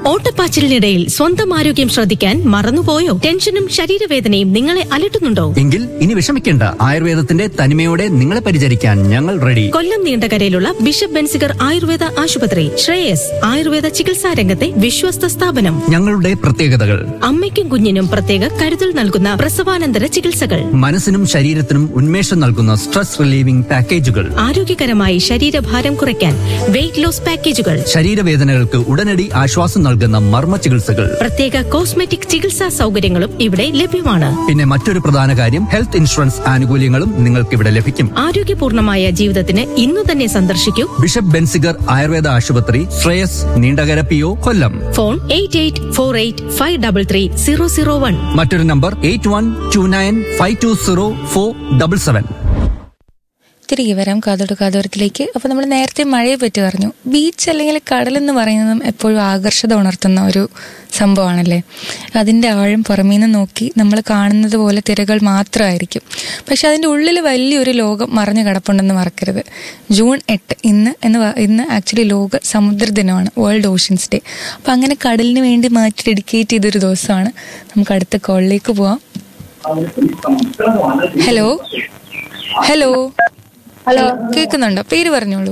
ഓട്ടപ്പാച്ചിലിനിടയിൽ സ്വന്തം ആരോഗ്യം ശ്രദ്ധിക്കാൻ മറന്നുപോയോ ടെൻഷനും ശരീരവേദനയും നിങ്ങളെ അലട്ടുന്നുണ്ടോ എങ്കിൽ ഇനി വിഷമിക്കേണ്ട ആയുർവേദത്തിന്റെ തനിമയോടെ നിങ്ങളെ പരിചരിക്കാൻ ഞങ്ങൾ റെഡി കൊല്ലം നീണ്ടകരയിലുള്ള ബിഷപ്പ് ബെൻസിഗർ ആയുർവേദ ആശുപത്രി ശ്രേയസ് ആയുർവേദ ചികിത്സാ രംഗത്തെ വിശ്വസ്ത സ്ഥാപനം ഞങ്ങളുടെ പ്രത്യേകതകൾ അമ്മയ്ക്കും കുഞ്ഞിനും പ്രത്യേക കരുതൽ നൽകുന്ന പ്രസവാനന്തര ചികിത്സകൾ മനസ്സിനും ശരീരത്തിനും ഉന്മേഷം നൽകുന്ന സ്ട്രെസ് റിലീവിംഗ് പാക്കേജുകൾ ആരോഗ്യകരമായി ശരീരഭാരം കുറയ്ക്കാൻ വെയിറ്റ് ലോസ് പാക്കേജുകൾ ശരീരവേദനകൾക്ക് ഉടനടി ആശ്വാസം നൽകുന്ന മർമ്മ ചികിത്സകൾ പ്രത്യേക കോസ്മെറ്റിക് ചികിത്സാ സൗകര്യങ്ങളും ഇവിടെ ലഭ്യമാണ് പിന്നെ മറ്റൊരു പ്രധാന കാര്യം ഹെൽത്ത് ഇൻഷുറൻസ് ആനുകൂല്യങ്ങളും നിങ്ങൾക്ക് ഇവിടെ ലഭിക്കും ആരോഗ്യപൂർണമായ ജീവിതത്തിന് ഇന്നു തന്നെ സന്ദർശിക്കൂ ബിഷപ്പ് ബെൻസിഗർ ആയുർവേദ ആശുപത്രി Shreyas Neendakara P O Kollam phone eight eight four eight five double three zero zero one മറ്റൊരു number eight one two nine five two zero four double seven തിരികെ വരാം കാതോട് കാതോരത്തിലേക്ക് അപ്പോൾ നമ്മൾ നേരത്തെ മഴയെ പറ്റി പറഞ്ഞു ബീച്ച് അല്ലെങ്കിൽ കടൽ എന്ന് പറയുന്നതും എപ്പോഴും ആകർഷത ഉണർത്തുന്ന ഒരു സംഭവമാണല്ലേ അതിൻ്റെ ആഴം പുറമേ നിന്ന് നോക്കി നമ്മൾ കാണുന്നത് പോലെ തിരകൾ മാത്രമായിരിക്കും പക്ഷെ അതിൻ്റെ ഉള്ളിൽ വലിയൊരു ലോകം മറഞ്ഞു കിടപ്പുണ്ടെന്ന് മറക്കരുത് ജൂൺ എട്ട് ഇന്ന് എന്ന് പ- ഇന്ന് ആക്ച്വലി ലോക സമുദ്ര ദിനമാണ് വേൾഡ് ഓഷ്യൻസ് ഡേ അപ്പം അങ്ങനെ കടലിന് വേണ്ടി മാറ്റി ഡെഡിക്കേറ്റ് ചെയ്തൊരു ദിവസമാണ് നമുക്ക് അടുത്ത കോളിലേക്ക് പോവാം ഹലോ ഹലോ ഹലോ കേൾക്കുന്നുണ്ടോ പേര് പറഞ്ഞോളൂ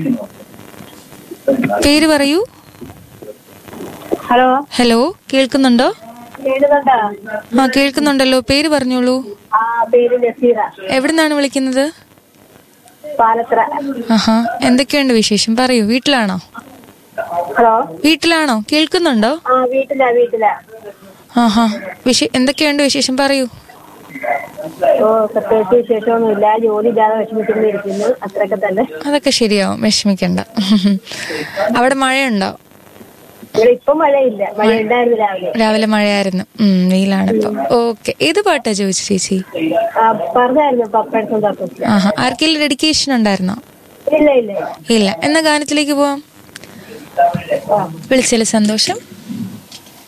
പേര് പറയൂ ഹലോ ഹലോ കേൾക്കുന്നുണ്ടോ കേൾക്കുന്നുണ്ടോ ആ കേൾക്കുന്നുണ്ടല്ലോ പേര് പറഞ്ഞോളൂ ആ പേര് നസീറ എവിടുന്നാണ് വിളിക്കുന്നത് പാലത്ര ആഹാ എന്തൊക്കെയുണ്ട് വിശേഷം പറയൂ വീട്ടിലാണോ ഹലോ വീട്ടിലാണോ കേൾക്കുന്നുണ്ടോ ആ വീട്ടിലാ വീട്ടിലാ ആഹാ വിശേ എന്തൊക്കെയുണ്ട് വിശേഷം പറയൂ ഓ പ്രത്യേകിച്ച് വിശേഷമൊന്നുമില്ല ജോലി ഇല്ലാതെ വിഷമിച്ചിരുന്നിരിക്കുന്നു അത്രയൊക്കെ തന്നെ അതൊക്കെ ശരിയാവും വിഷമിക്കണ്ട അവിടെ മഴയുണ്ടോ ഇവിടെ ഇപ്പം മഴയില്ല മഴ ഉണ്ടായിരുന്നു രാവിലെ രാവിലെ മഴയായിരുന്നു ഉം വെയിലാണ് ഇപ്പൊ ഓക്കെ ഏത് പാട്ടാ ചോദിച്ചു ചേച്ചി ആ, പറഞ്ഞായിരുന്നു പപ്പയുടെ തപ്പസ് ആഹാ ആർക്കെങ്കിലും ഡെഡിക്കേഷൻ ഉണ്ടായിരുന്നോ ഇല്ല ഇല്ല ഇല്ല എന്ന ഗാനത്തിലേക്ക് പോവാം വിളിച്ചതിൽ സന്തോഷം